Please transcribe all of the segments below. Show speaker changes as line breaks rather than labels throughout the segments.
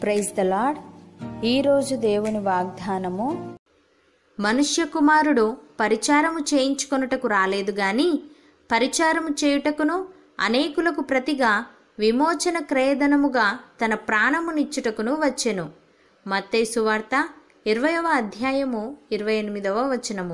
praise the lord ఈరోజు దేవుని వాగ్దానము మనుష్య కుమారుడు పరిచారము చేయించుకొనుటకు రాలేదు గాని పరిచారము చేయుటకును అనేకులకు ప్రతిగా విమోచన క్రయధనముగా తన ప్రాణమునిచ్చుటకును వచ్చెను మత్తయి సువార్త ఇరవయవ అధ్యాయము ఇరవై ఎనిమిదవ వచనము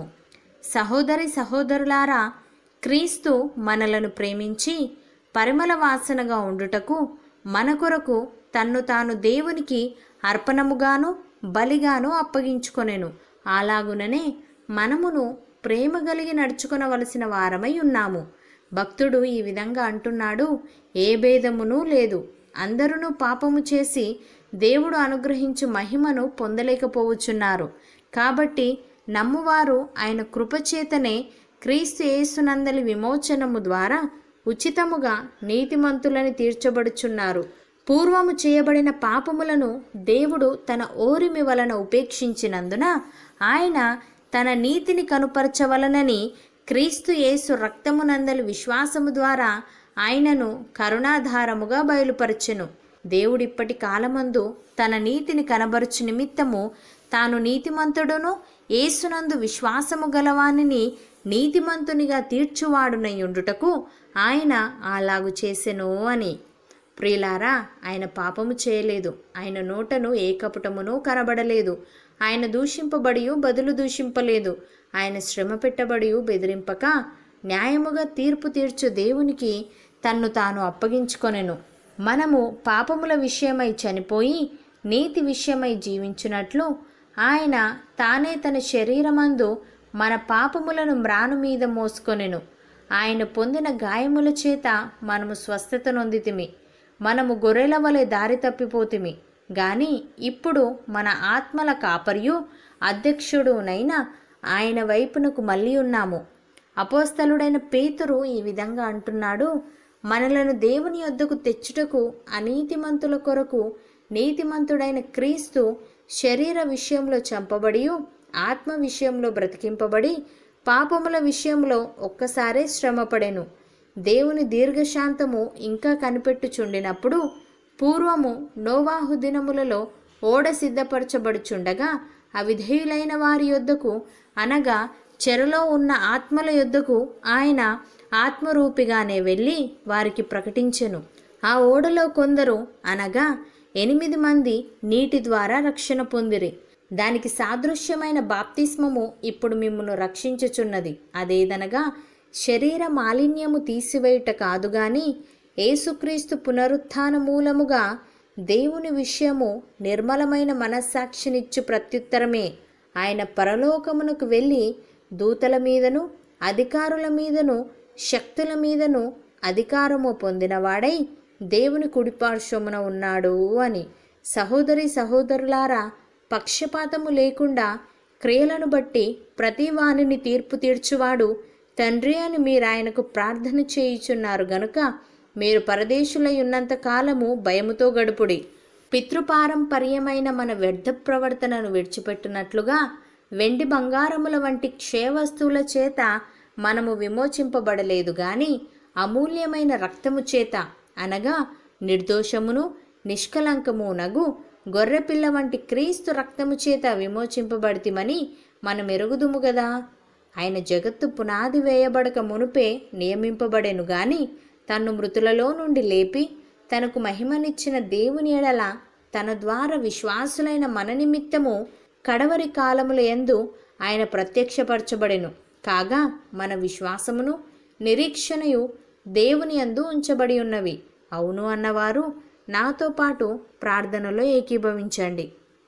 సహోదరి సహోదరులారా క్రీస్తు మనలను ప్రేమించి పరిమళ వాసనగా ఉండుటకు మన కొరకు తన్ను తాను దేవునికి అర్పణముగాను బలిగాను అప్పగించుకొనెను అలాగుననే మనమును ప్రేమ కలిగి నడుచుకొనవలసిన వారమై ఉన్నాము భక్తుడు ఈ విధంగా అంటున్నాడు ఏ భేదమును లేదు అందరూ పాపము చేసి దేవుడు అనుగ్రహించు మహిమను పొందలేకపోవచ్చున్నారు కాబట్టి నమ్మువారు ఆయన కృపచేతనే క్రీస్తు యేసునందలి విమోచనము ద్వారా ఉచితముగా నీతిమంతులని తీర్చబడుచున్నారు పూర్వము చేయబడిన పాపములను దేవుడు తన ఓరిమి వలన ఉపేక్షించినందున ఆయన తన నీతిని కనుపరచవలనని క్రీస్తు యేసు రక్తమునందలి విశ్వాసము ద్వారా ఆయనను కరుణాధారముగా బయలుపరచెను దేవుడిప్పటి కాలమందు తన నీతిని కనబరుచు నిమిత్తము తాను నీతిమంతుడును యేసునందు విశ్వాసము గలవానిని నీతిమంతునిగా తీర్చువాడునై ఉండుటకు ఆయన అలాగు చేసెను అని ప్రియులారా ఆయన పాపము చేయలేదు ఆయన నోటను ఏ కపటమును కనబడలేదు ఆయన దూషింపబడి బదులు దూషింపలేదు ఆయన శ్రమ పెట్టబడి బెదిరింపక న్యాయముగా తీర్పు తీర్చు దేవునికి తన్ను తాను అప్పగించుకొనెను మనము పాపముల విషయమై చనిపోయి నీతి విషయమై జీవించున్నట్లు ఆయన తానే తన శరీరమందు మన పాపములను మ్రాను మీద మోసుకొనెను ఆయన పొందిన గాయముల చేత మనము స్వస్థత నొందితిమి మనము గొర్రెల వలె దారి తప్పిపోతిమి గాని ఇప్పుడు మన ఆత్మల కాపరియు అధ్యక్షుడునైన ఆయన వైపునకు మళ్ళీ ఉన్నాము అపోస్తలుడైన పేతురు ఈ విధంగా అంటున్నాడు మనలను దేవుని యొద్దకు తెచ్చుటకు అనీతిమంతుల కొరకు నీతిమంతుడైన క్రీస్తు శరీర విషయంలో చంపబడి ఆత్మ విషయంలో బ్రతికింపబడి పాపముల విషయంలో ఒక్కసారే శ్రమపడెను దేవుని దీర్ఘశాంతము ఇంకా కనిపెట్టుచుండినప్పుడు పూర్వము నోవాహు దినములలో ఓడ సిద్ధపరచబడుచుండగా అవిధేయులైన వారి యొద్దకు అనగా చెరలో ఉన్న ఆత్మల యొద్దకు ఆయన ఆత్మరూపిగానే వెళ్ళి వారికి ప్రకటించెను ఆ ఓడలో కొందరు అనగా ఎనిమిది మంది నీటి ద్వారా రక్షణ పొందిరి దానికి సాదృశ్యమైన బాప్తిస్మము ఇప్పుడు మిమ్మను రక్షించుచున్నది అదేదనగా శరీర మాలిన్యము తీసివేయుట కాదు గాని యేసుక్రీస్తు పునరుత్థాన మూలముగా దేవుని విషయము నిర్మలమైన మనస్సాక్షినిచ్చు ప్రత్యుత్తరమే ఆయన పరలోకమునకు వెళ్ళి దూతల మీదను అధికారుల మీదను శక్తుల మీదను అధికారము పొందినవాడై దేవుని కుడిపార్శ్వమున ఉన్నాడు అని సహోదరి సహోదరులారా పక్షపాతము లేకుండా క్రియలను బట్టి ప్రతి వానిని తీర్పు తీర్చువాడు తండ్రి అని మీరు ఆయనకు ప్రార్థన చేయుచున్నారు గనుక మీరు పరదేశులై ఉన్నంత కాలము భయముతో గడుపుడి పితృపారంపర్యమైన మన వ్యర్థ ప్రవర్తనను విడిచిపెట్టినట్లుగా వెండి బంగారముల వంటి క్షయ వస్తువుల చేత మనము విమోచింపబడలేదు గాని అమూల్యమైన రక్తము చేత అనగా నిర్దోషమును నిష్కలంకము నగు గొర్రెపిల్ల వంటి క్రీస్తు రక్తము చేత విమోచింపబడితిమని మనం ఎరుగుదుము గదా ఆయన జగత్తు పునాది వేయబడక మునుపే నియమింపబడెను గాని తన్ను మృతులలో నుండి లేపి తనకు మహిమనిచ్చిన దేవుని ఎడల తన ద్వారా విశ్వాసులైన మన నిమిత్తము కడవరి కాలముల యందు ఆయన ప్రత్యక్షపరచబడెను కాగా మన విశ్వాసమును నిరీక్షణయు దేవుని యందు ఉంచబడి ఉన్నవి అవును అన్నవారు నాతో పాటు ప్రార్థనలో ఏకీభవించండి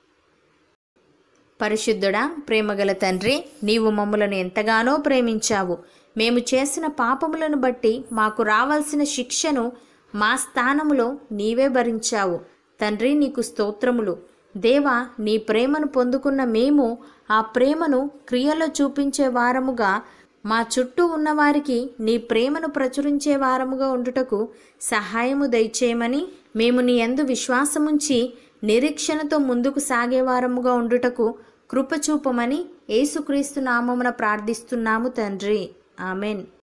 పరిశుద్ధుడా ప్రేమగల తండ్రి నీవు మమ్మలను ఎంతగానో ప్రేమించావు మేము చేసిన పాపములను బట్టి మాకు రావాల్సిన శిక్షను మా స్థానములో నీవే భరించావు తండ్రి నీకు స్తోత్రములు దేవా నీ ప్రేమను పొందుకున్న మేము ఆ ప్రేమను క్రియలో చూపించే వారముగా మా చుట్టూ ఉన్నవారికి నీ ప్రేమను ప్రచురించే వారముగా ఉండుటకు సహాయము దయచేయమని మేము నీ యందు విశ్వాసముంచి నిరీక్షణతో ముందుకు సాగే వారముగా ఉండుటకు కృప చూపమని యేసుక్రీస్తు నామమున ప్రార్థిస్తున్నాము తండ్రి ఆమెన్